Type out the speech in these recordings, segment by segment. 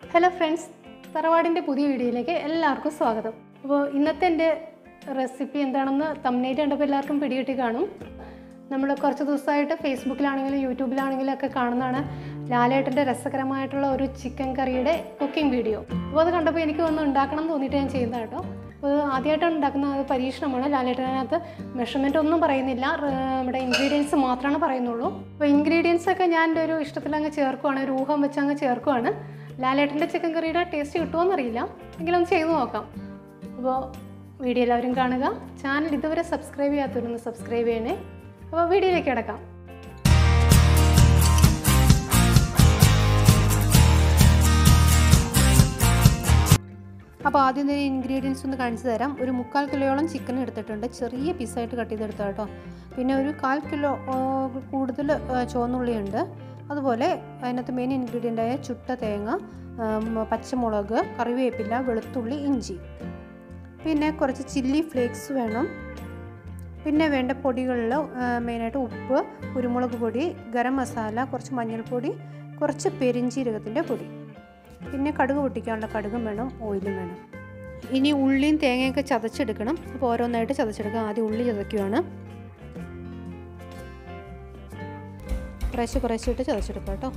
hello friends തറവാടിൻ്റെ പുതിയ വീഡിയോയിലേക്ക് എല്ലാവർക്കും സ്വാഗതം അപ്പോൾ ഇന്നത്തെ എൻ്റെ റെസിപ്പി എന്താണെന്ന് തമ്മിലേറ്റ് കണ്ടപ്പോൾ എല്ലാവർക്കും പിടികിട്ടി കാണും നമ്മൾ കുറച്ച് ദിവസമായിട്ട് ഫേസ്ബുക്കിലാണെങ്കിലും യൂട്യൂബിലാണെങ്കിലും ഒക്കെ കാണുന്നതാണ് ലാലേട്ടൻ്റെ രസകരമായിട്ടുള്ള ഒരു ചിക്കൻ കറിയുടെ കുക്കിംഗ് വീഡിയോ അപ്പോൾ അത് കണ്ടപ്പോൾ എനിക്ക് ഒന്ന് ഉണ്ടാക്കണം എന്ന് തോന്നിയിട്ട് ഞാൻ ചെയ്യുന്നത് കേട്ടോ അപ്പോൾ അത് ആദ്യമായിട്ടാണ് ഉണ്ടാക്കുന്ന അത് പരീക്ഷണമാണ് ലാലേട്ടനകത്ത് മെഷർമെൻ്റ് ഒന്നും പറയുന്നില്ല റ് നമ്മുടെ ഇൻഗ്രീഡിയൻസ് മാത്രമാണ് പറയുന്നുള്ളൂ അപ്പോൾ ഇൻഗ്രീഡിയൻസ് ഒക്കെ ഞാൻ എൻ്റെ ഒരു ഇഷ്ടത്തിൽ അങ്ങ് ചേർക്കുവാണ് ഒരു ഊഹം വെച്ച് അങ്ങ് ചേർക്കുവാണ് ലാലേട്ടൻ്റെ ചിക്കൻ കറിയുടെ ടേസ്റ്റ് കിട്ടുമോയെന്നറിയില്ല എങ്കിലും ഒന്ന് ചെയ്ത് നോക്കാം അപ്പോൾ വീഡിയോ എല്ലാവരും കാണുക ചാനൽ ഇതുവരെ സബ്സ്ക്രൈബ് ചെയ്യാത്തവരൊന്ന് സബ്സ്ക്രൈബ് ചെയ്യണേ അപ്പോൾ വീഡിയോയിലേക്ക് കിടക്കാം അപ്പോൾ ആദ്യം തന്നെ ഇൻഗ്രീഡിയൻസ് ഒന്ന് കാണിച്ചു തരാം ഒരു മുക്കാൽ കിലോയോളം ചിക്കൻ എടുത്തിട്ടുണ്ട് ചെറിയ പീസായിട്ട് കട്ട് ചെയ്തെടുത്ത കേട്ടോ പിന്നെ ഒരു കാൽ കിലോ ആ, കൂടുതൽ ആ, ചുവന്നുള്ളിയുണ്ട് അതുപോലെ അതിനകത്ത് മെയിൻ ഇൻഗ്രീഡിയൻ്റ് ആയ ചുട്ട തേങ്ങ ആം, പച്ചമുളക് കറിവേപ്പില വെളുത്തുള്ളി ഇഞ്ചി പിന്നെ കുറച്ച് ചില്ലി ഫ്ലേക്സ് വേണം പിന്നെ വേണ്ട പൊടികളിൽ മെയിനായിട്ട് ഉപ്പ് കുരുമുളക് പൊടി ഗരം മസാല കുറച്ച് മഞ്ഞൾപ്പൊടി കുറച്ച് പെരിഞ്ചീരകത്തിൻ്റെ പൊടി പിന്നെ കടുക് പൊട്ടിക്കാനുള്ള കടുകും വേണം ഓയിലും വേണം ഇനി ഉള്ളിയും തേങ്ങയൊക്കെ ചതച്ചെടുക്കണം അപ്പോൾ ഓരോന്നായിട്ട് ചതച്ചെടുക്കാം ആദ്യം ഉള്ളി ചതയ്ക്കുവാണ് കുറേശ്ശെ കുറേശ്ശെ ഇട്ട് ചതച്ചെടുക്കാം കേട്ടോ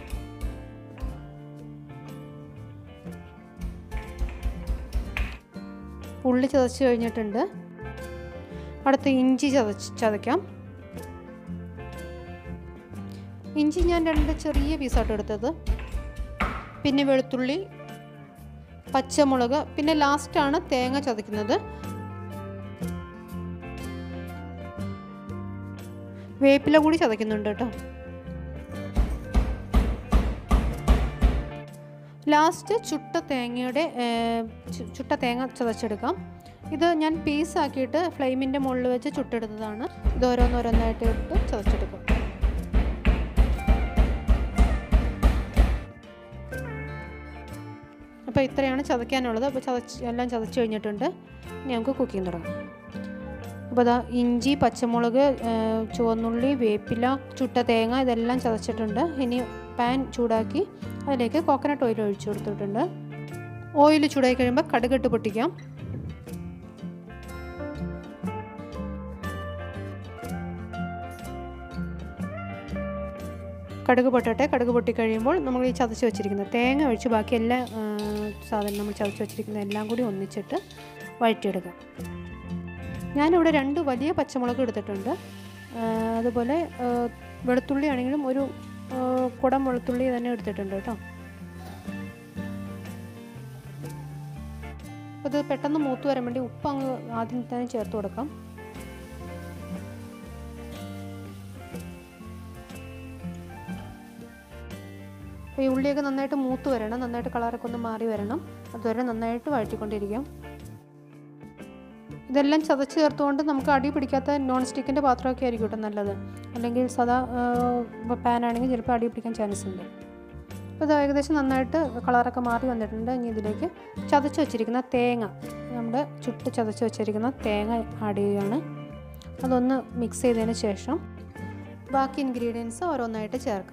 ഉള്ളി ചതച്ച് കഴിഞ്ഞിട്ടുണ്ട് അടുത്ത് ഇഞ്ചി ചതച്ച് ചതയ്ക്കാം ഇഞ്ചി ഞാൻ രണ്ട് ചെറിയ പീസായിട്ട് എടുത്തത് പിന്നെ വെളുത്തുള്ളി പച്ചമുളക് പിന്നെ ലാസ്റ്റാണ് തേങ്ങ ചതയ്ക്കുന്നത് വേപ്പില കൂടി ചതയ്ക്കുന്നുണ്ട് കേട്ടോ ലാസ്റ്റ് ചുട്ട തേങ്ങയുടെ ഏർ, ചു- ചുട്ട തേങ്ങ ചതച്ചെടുക്കാം ഇത് ഞാൻ പീസാക്കിയിട്ട് ഫ്ലെയിമിൻ്റെ മുകളിൽ വെച്ച് ചുട്ടെടുത്തതാണ് ഇത് ഓരോന്നോരോന്നായിട്ട് ഇട്ട് ചതച്ചെടുക്കും അപ്പോൾ ഇത്രയാണ് ചതയ്ക്കാനുള്ളത് അപ്പോൾ ചതച്ച് എല്ലാം ചതച്ച് കഴിഞ്ഞിട്ടുണ്ട് ഇനി നമുക്ക് കുക്കിംഗ് തുടങ്ങാം അപ്പോൾ ഇതാ ഇഞ്ചി പച്ചമുളക് ഏർ, ചുവന്നുള്ളി വേപ്പില ചുട്ട തേങ്ങ ഇതെല്ലാം ചതച്ചിട്ടുണ്ട് ഇനി പാൻ ചൂടാക്കി അതിലേക്ക് കോക്കനട്ട് ഓയിൽ ഒഴിച്ചു കൊടുത്തിട്ടുണ്ട് ഓയിൽ ചൂടായി കഴിയുമ്പോൾ കടുകിട്ട് പൊട്ടിക്കാം കടുക് പൊട്ടട്ടെ കടുക് പൊട്ടിക്കഴിയുമ്പോൾ നമ്മൾ ഈ ചതച്ച് വെച്ചിരിക്കുന്ന തേങ്ങ ഒഴിച്ച് ബാക്കി എല്ലാ ആ, സാധനം നമ്മൾ ചതച്ച് വെച്ചിരിക്കുന്ന എല്ലാം കൂടി ഒന്നിച്ചിട്ട് വഴറ്റിയെടുക്കാം ഞാനിവിടെ രണ്ട് വലിയ പച്ചമുളക് എടുത്തിട്ടുണ്ട് ആ, അതുപോലെ ആ, വെളുത്തുള്ളി ആണെങ്കിലും ഒരു ആ, കുടം വെളുത്തുള്ളി തന്നെ എടുത്തിട്ടുണ്ട് കേട്ടോ അപ്പോൾ ഇത് പെട്ടെന്ന് മൂത്ത് വരാൻ വേണ്ടി ഉപ്പ് അങ്ങ് ആദ്യം തന്നെ ചേർത്ത് കൊടുക്കാം അപ്പോൾ ഈ ഉള്ളിയൊക്കെ നന്നായിട്ട് മൂത്ത് വരണം നന്നായിട്ട് കളറൊക്കെ ഒന്ന് മാറി വരണം അതുവരെ നന്നായിട്ട് വഴറ്റിക്കൊണ്ടിരിക്കാം ഇതെല്ലാം ചതച്ച് ചേർത്തുകൊണ്ട് നമുക്ക് അടി പിടിക്കാത്ത നോൺ സ്റ്റിക്കിൻ്റെ പാത്രമൊക്കെ ആയിരിക്കും കേട്ടോ നല്ലത് അല്ലെങ്കിൽ സദാ പാൻ ആണെങ്കിൽ ചിലപ്പോൾ അടി പിടിക്കാൻ ചാൻസ് ഉണ്ട് അപ്പോൾ ഇത് ഏകദേശം നന്നായിട്ട് കളറൊക്കെ മാറി വന്നിട്ടുണ്ട് ഇനി ഇതിലേക്ക് ചതച്ച് വെച്ചിരിക്കുന്ന തേങ്ങ നമ്മുടെ ചുട്ട് ചതച്ച് വെച്ചിരിക്കുന്ന തേങ്ങ ആഡ് ചെയ്യുകയാണ് അതൊന്ന് മിക്സ് ചെയ്തതിന് ശേഷം ബാക്കി ഇൻഗ്രീഡിയൻസ് ഓരോന്നായിട്ട് ചേർക്കാം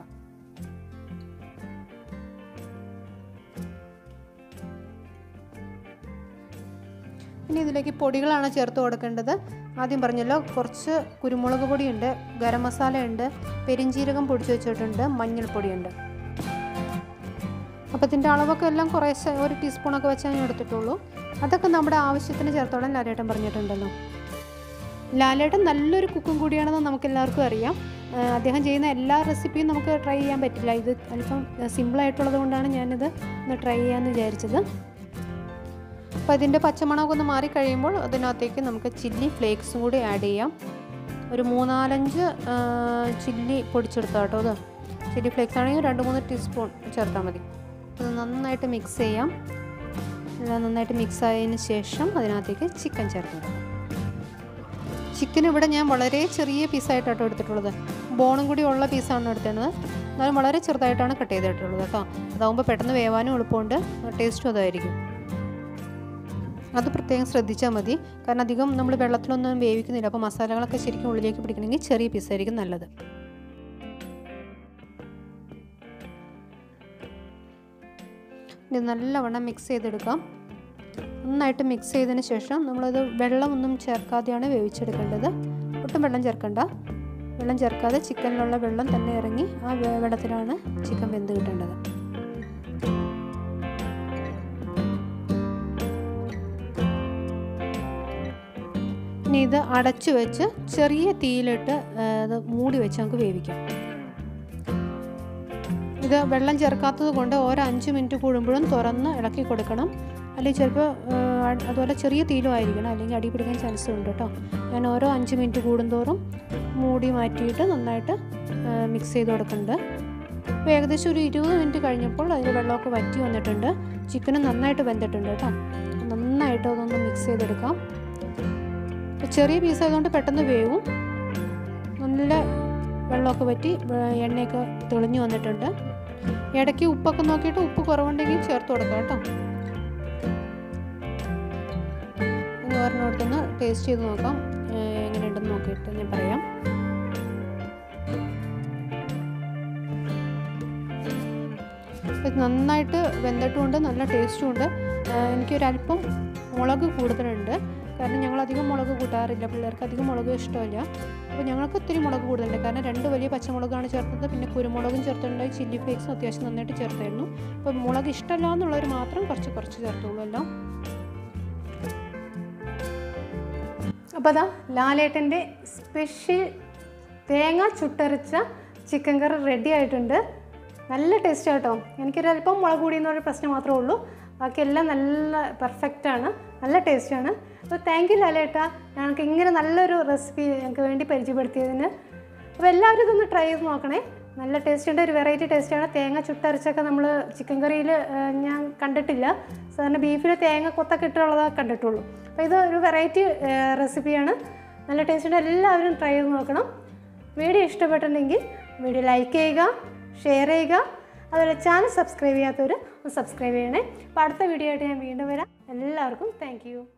ഇനി ഇതിലേക്ക് പൊടികളാണ് ചേർത്ത് കൊടുക്കേണ്ടത് ആദ്യം പറഞ്ഞല്ലോ കുറച്ച് കുരുമുളക് പൊടിയുണ്ട് ഗരം മസാല ഉണ്ട് പെരിഞ്ചീരകം പൊടിച്ച് വെച്ചിട്ടുണ്ട് മഞ്ഞൾപ്പൊടിയുണ്ട് അപ്പോൾ ഇതിൻ്റെ അളവൊക്കെ എല്ലാം കുറേശ്ശെ ഒരു ടീസ്പൂണൊക്കെ വെച്ചാൽ ഞാൻ എടുത്തിട്ടുള്ളൂ അതൊക്കെ നമ്മുടെ ആവശ്യത്തിന് ചേർത്തോളം ലാലേട്ടൻ പറഞ്ഞിട്ടുണ്ടല്ലോ ലാലേട്ടൻ നല്ലൊരു കുക്കും കൂടിയാണെന്ന് നമുക്ക് എല്ലാവർക്കും അറിയാം ആ, അദ്ദേഹം ചെയ്യുന്ന എല്ലാ റെസിപ്പിയും നമുക്ക് ട്രൈ ചെയ്യാൻ പറ്റില്ല ഇത് അല്പം സിമ്പിളായിട്ടുള്ളത് കൊണ്ടാണ് ഞാനിത് ഒന്ന് ട്രൈ ചെയ്യാമെന്ന് വിചാരിച്ചത് അപ്പോൾ ഇതിൻ്റെ പച്ചമണമൊക്കെ ഒന്ന് മാറിക്കഴിയുമ്പോൾ അതിനകത്തേക്ക് നമുക്ക് ചില്ലി ഫ്ലേക്സും കൂടി ആഡ് ചെയ്യാം ഒരു മൂന്നാലഞ്ച് ആ, ചില്ലി പൊടിച്ചെടുത്താൽ കേട്ടോ അത് ചില്ലി ഫ്ലേക്സ് ആണെങ്കിൽ രണ്ട് മൂന്ന് ടീസ്പൂൺ ചേർത്താൽ മതി ഇത് നന്നായിട്ട് മിക്സ് ചെയ്യാം എല്ലാം നന്നായിട്ട് മിക്സ് ആയതിന് ശേഷം അതിനകത്തേക്ക് ചിക്കൻ ചേർത്ത് കൊടുക്കാം ചിക്കൻ ഇവിടെ ഞാൻ വളരെ ചെറിയ പീസായിട്ടാട്ടോ എടുത്തിട്ടുള്ളത് ബോണും കൂടി ഉള്ള പീസാണ് എടുത്തിരുന്നത് എന്നാലും വളരെ ചെറുതായിട്ടാണ് കട്ട് ചെയ്തിട്ടുള്ളത് കേട്ടോ അതാവുമ്പോൾ പെട്ടെന്ന് വേവാനും എളുപ്പമുണ്ട് ടേസ്റ്റും അതായിരിക്കും അത് പ്രത്യേകം ശ്രദ്ധിച്ചാൽ മതി കാരണം അധികം നമ്മൾ വെള്ളത്തിലൊന്നും വേവിക്കുന്നില്ല അപ്പോൾ മസാലകളൊക്കെ ശരിക്കും ഉള്ളിലേക്ക് പിടിക്കണമെങ്കിൽ ചെറിയ പീസായിരിക്കും നല്ലത് ഇത് നല്ലവണ്ണം മിക്സ് ചെയ്തെടുക്കാം നന്നായിട്ട് മിക്സ് ചെയ്തതിന് ശേഷം നമ്മളത് വെള്ളമൊന്നും ചേർക്കാതെയാണ് വേവിച്ചെടുക്കേണ്ടത് ഒട്ടും വെള്ളം ചേർക്കണ്ട വെള്ളം ചേർക്കാതെ ചിക്കനിലുള്ള വെള്ളം തന്നെ ഇറങ്ങി ആ വെ- വെള്ളത്തിലാണ് ചിക്കൻ വെന്ത് കിട്ടേണ്ടത് ഇനി ഇത് അടച്ചു വെച്ച് ചെറിയ തീയിലിട്ട് ആ, ഇത് മൂടി വെച്ച് നമുക്ക് വേവിക്കാം ഇത് വെള്ളം ചേർക്കാത്തത് കൊണ്ട് ഓരോ അഞ്ച് മിനിറ്റ് കൂടുമ്പോഴും തുറന്ന് ഇളക്കി കൊടുക്കണം അല്ലെങ്കിൽ ചിലപ്പോൾ അതുപോലെ ചെറിയ തീയിലും ആയിരിക്കണം അല്ലെങ്കിൽ അടി പിടിക്കാൻ ചാൻസ് ഉണ്ട് കേട്ടോ ഞാൻ ഓരോ അഞ്ച് മിനിറ്റ് കൂടുന്തോറും മൂടി മാറ്റിയിട്ട് നന്നായിട്ട് മിക്സ് ചെയ്ത് കൊടുക്കുന്നുണ്ട് അപ്പോൾ ഏകദേശം ഒരു ഇരുപത് മിനിറ്റ് കഴിഞ്ഞപ്പോൾ അതിൽ വെള്ളമൊക്കെ വറ്റി വന്നിട്ടുണ്ട് ചിക്കനും നന്നായിട്ട് വെന്തിട്ടുണ്ട് കേട്ടോ നന്നായിട്ട് അതൊന്ന് മിക്സ് ചെയ്തെടുക്കാം ഇപ്പോൾ ചെറിയ പീസ് ആയതുകൊണ്ട് പെട്ടെന്ന് വേവും നല്ല വെള്ളമൊക്കെ വറ്റി വേ- എണ്ണയൊക്കെ തെളിഞ്ഞു വന്നിട്ടുണ്ട് ഇടയ്ക്ക് ഉപ്പൊക്കെ നോക്കിയിട്ട് ഉപ്പ് കുറവുണ്ടെങ്കിൽ ചേർത്ത് കൊടുക്കാം കേട്ടോ ഇനി ഒരെണ്ണമെടുത്തൊന്ന് ടേസ്റ്റ് ചെയ്ത് നോക്കാം ഏഹ് എങ്ങനെയുണ്ടെന്ന് നോക്കിയിട്ട് ഞാൻ പറയാം ഇത് നന്നായിട്ട് വെന്തിട്ടുമുണ്ട് നല്ല ടേസ്റ്റും ഉണ്ട് ഏഹ് എനിക്കൊരല്പം മുളക് കൂടുതലുണ്ട് കാരണം ഞങ്ങൾ അധികം മുളക് കൂട്ടാറില്ല പിള്ളേർക്ക് അധികം മുളക് ഇഷ്ടമില്ല അപ്പോൾ ഞങ്ങൾക്ക് ഒത്തിരി മുളക് കൂടുതലുണ്ട് കാരണം രണ്ട് വലിയ പച്ചമുളകാണ് ചേർത്തത് പിന്നെ കുരുമുളകും ചേർത്തിട്ടുണ്ട് ചില്ലി ഫ്ലേക്സും അത്യാവശ്യം നന്നായിട്ട് ചേർത്തായിരുന്നു അപ്പോൾ മുളക് ഇഷ്ടമല്ല എന്നുള്ളവർ മാത്രം കുറച്ച് കുറച്ച് ചേർത്തോളൂ എല്ലാം അപ്പോൾ അതാ ലാലേട്ടൻ്റെ സ്പെഷ്യൽ തേങ്ങ ചുട്ടരച്ച ചിക്കൻ കറി റെഡി ആയിട്ടുണ്ട് നല്ല ടേസ്റ്റ് കേട്ടോ എനിക്കൊരല്പം മുളക് കൂടി എന്നൊരു പ്രശ്നം മാത്രമേ ഉള്ളൂ ബാക്കിയെല്ലാം നല്ല പെർഫെക്റ്റ് ആണ് നല്ല ടേസ്റ്റാണ് അപ്പോൾ താങ്ക് യു ലാലേട്ട ഞങ്ങൾക്ക് ഇങ്ങനെ നല്ലൊരു റെസിപ്പി ഞങ്ങൾക്ക് വേണ്ടി പരിചയപ്പെടുത്തിയതിന് അപ്പോൾ എല്ലാവരും ഇതൊന്ന് ട്രൈ ചെയ്ത് നോക്കണേ നല്ല ടേസ്റ്റ് ഉണ്ട് ഒരു വെറൈറ്റി ടേസ്റ്റാണ് തേങ്ങ ചുട്ടരച്ചൊക്കെ നമ്മൾ ചിക്കൻ കറിയിൽ ഞാൻ കണ്ടിട്ടില്ല സാധാരണ ബീഫിൽ തേങ്ങ കൊത്തൊക്കെ ഇട്ടുള്ളതാണ് കണ്ടിട്ടുള്ളൂ അപ്പോൾ ഇത് ഒരു വെറൈറ്റി റെസിപ്പിയാണ് നല്ല ടേസ്റ്റ് ഉണ്ട് എല്ലാവരും ട്രൈ ചെയ്ത് നോക്കണം വീഡിയോ ഇഷ്ടപ്പെട്ടിട്ടുണ്ടെങ്കിൽ വീഡിയോ ലൈക്ക് ചെയ്യുക ഷെയർ ചെയ്യുക അതുപോലെ ചാനൽ സബ്സ്ക്രൈബ് ചെയ്യാത്തവർ ഒന്ന് സബ്സ്ക്രൈബ് ചെയ്യണേ അപ്പോൾ അടുത്ത വീഡിയോ ആയിട്ട് ഞാൻ വീണ്ടും വരാം എല്ലാവർക്കും താങ്ക്